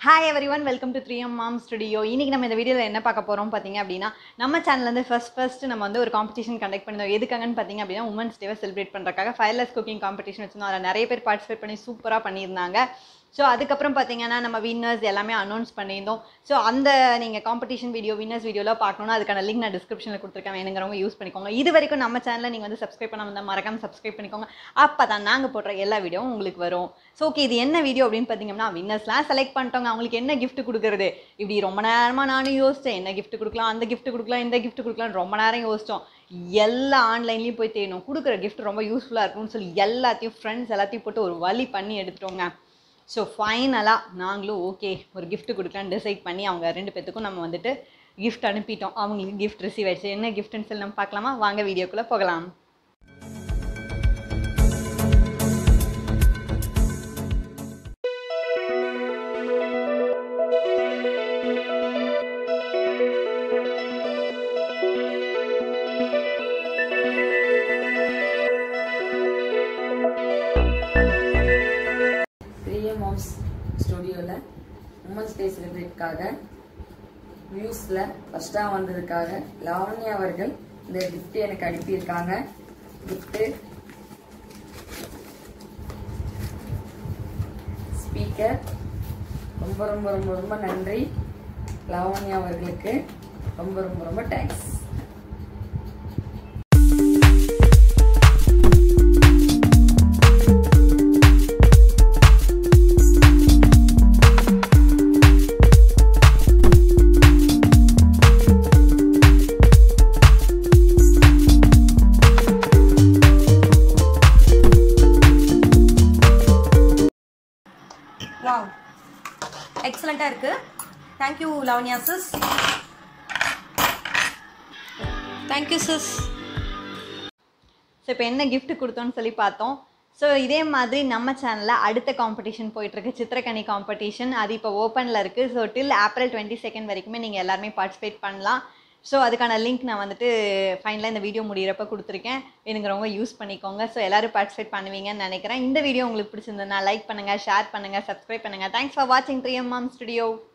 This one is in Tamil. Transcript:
hi everyone welcome to three M mom studio இன்னைக்கு நம்ம இந்த வீடியோவில் என்ன பார்க்க போகிறோம் பார்த்தீங்க அப்படின்னா நம்ம சேனல்லேருந்து ஃபர்ஸ்ட் ஃபர்ஸ்ட் நம்ம வந்து ஒரு காம்படிஷன் கண்டக்ட் பண்ணியிருந்தோம் எதுக்காகன்னு பார்த்தீங்க அப்படின்னா உமன்ஸ் டேவை செலிப்ரேட் பண்ணுறக்காக ஃபயர்லெஸ் குக்கிங் காம்படிஷன் வச்சிருந்தோம் அதில் நிறைய பேர் பார்ட்டிசிபேட் பண்ணி சூப்பராக பண்ணியிருந்தாங்க ஸோ அதுக்கப்புறம் பார்த்தீங்கன்னா நம்ம வின்னர்ஸ் எல்லாமே அனௌன்ஸ் பண்ணியிருந்தோம் ஸோ அந்த நீங்கள் காம்படிஷன் வீடியோ வின்னர்ஸ் வீடியோலாம் பார்க்கணுன்னா அதுக்கான லிங்க் நான் டிஸ்கிரிப்ஷனில் கொடுத்துருக்கேன் வேணுங்கிறவங்க யூஸ் பண்ணிக்கோங்க இது வரைக்கும் நம்ம சேனலில் நீங்கள் வந்து சப்ஸ்கிரைப் பண்ண வந்தால் மறக்காம சப்ஸ்கிரைப் பண்ணிக்கோங்க அப்போ தான் நாங்கள் போடுற எல்லா வீடியோவும் உங்களுக்கு வரும் ஸோ ஓகே இது என்ன வீடியோ அப்படின்னு பார்த்தீங்கன்னா வின்னர்ஸ்லாம் செலக்ட் பண்ணிட்டோங்க அவங்களுக்கு என்ன gift கொடுக்குறது இப்படி ரொம்ப நேரமாக நானும் யோசித்தேன் என்ன gift கொடுக்கலாம் அந்த gift கொடுக்கலாம் இந்த gift கொடுக்கலாம் ரொம்ப நேரம் யோசித்தோம் எல்லா ஆன்லைன்லேயும் போய் தேடணும் கொடுக்குற gift ரொம்ப யூஸ்ஃபுல்லாக இருக்கும்னு சொல்லி எல்லாத்தையும் ஃப்ரெண்ட்ஸ் எல்லாத்தையும் போட்டு ஒரு வழி பண்ணி எடுத்துட்டோங்க ஸோ ஃபைனலாக நாங்களும் ஓகே ஒரு gift கொடுக்கலான்னு டிசைட் பண்ணி அவங்க ரெண்டு பேத்துக்கும் நம்ம வந்துட்டு gift அனுப்பிட்டோம் அவங்களுக்கு gift ரிசீவ் ஆயிடுச்சு என்ன கிஃப்ட்னு சொல்லி நம்ம பார்க்கலாமா வாங்க வீடியோக்குள்ளே போகலாம் பிரிய மாம்ஸ் ஸ்டுடியோவில் உமன்ஸ் டே செலிப்ரேட்காக நியூஸில் ஃபஸ்ட்டாக வந்ததுக்காக லாவண்யா அவர்கள் இந்த gift எனக்கு அனுப்பியிருக்காங்க கிஃப்ட்டு ஸ்பீக்கர் ரொம்ப ரொம்ப ரொம்ப ரொம்ப நன்றி லாவண்யா அவர்களுக்கு ரொம்ப ரொம்ப ரொம்ப தேங்க்ஸ் வாவ் எக்ஸலண்ட்டாக இருக்குது thank you Lavanya sis thank you sis so இப்போ என்ன gift கொடுத்தோன்னு சொல்லி பார்த்தோம் ஸோ இதே மாதிரி நம்ம சேனலில் அடுத்த காம்படிஷன் போயிட்டுருக்கு சித்திரக்கனி காம்படிஷன் அது இப்போ ஓப்பனில் இருக்குது so till April twenty second வரைக்குமே நீங்கள் எல்லாருமே பார்ட்டிசிபேட் பண்ணலாம் ஸோ அதுக்கான லிங்க் நான் வந்துட்டு ஃபைனலாக இந்த வீடியோ முடியிறப்ப கொடுத்துருக்கேன் வேணுங்கிறவங்க யூஸ் பண்ணிக்கோங்க ஸோ எல்லோரும் பார்ட்டிசிபேட் பண்ணுவீங்கன்னு நினைக்கிறேன் இந்த வீடியோ உங்களுக்கு பிடிச்சிருந்ததுன்னா லைக் பண்ணுங்கள் ஷேர் பண்ணுங்கள் சப்ஸ்கிரைப் பண்ணுங்கள் தேங்க்ஸ் ஃபார் வாட்சிங் த்ரீ எம் மாம் ஸ்டுடியோ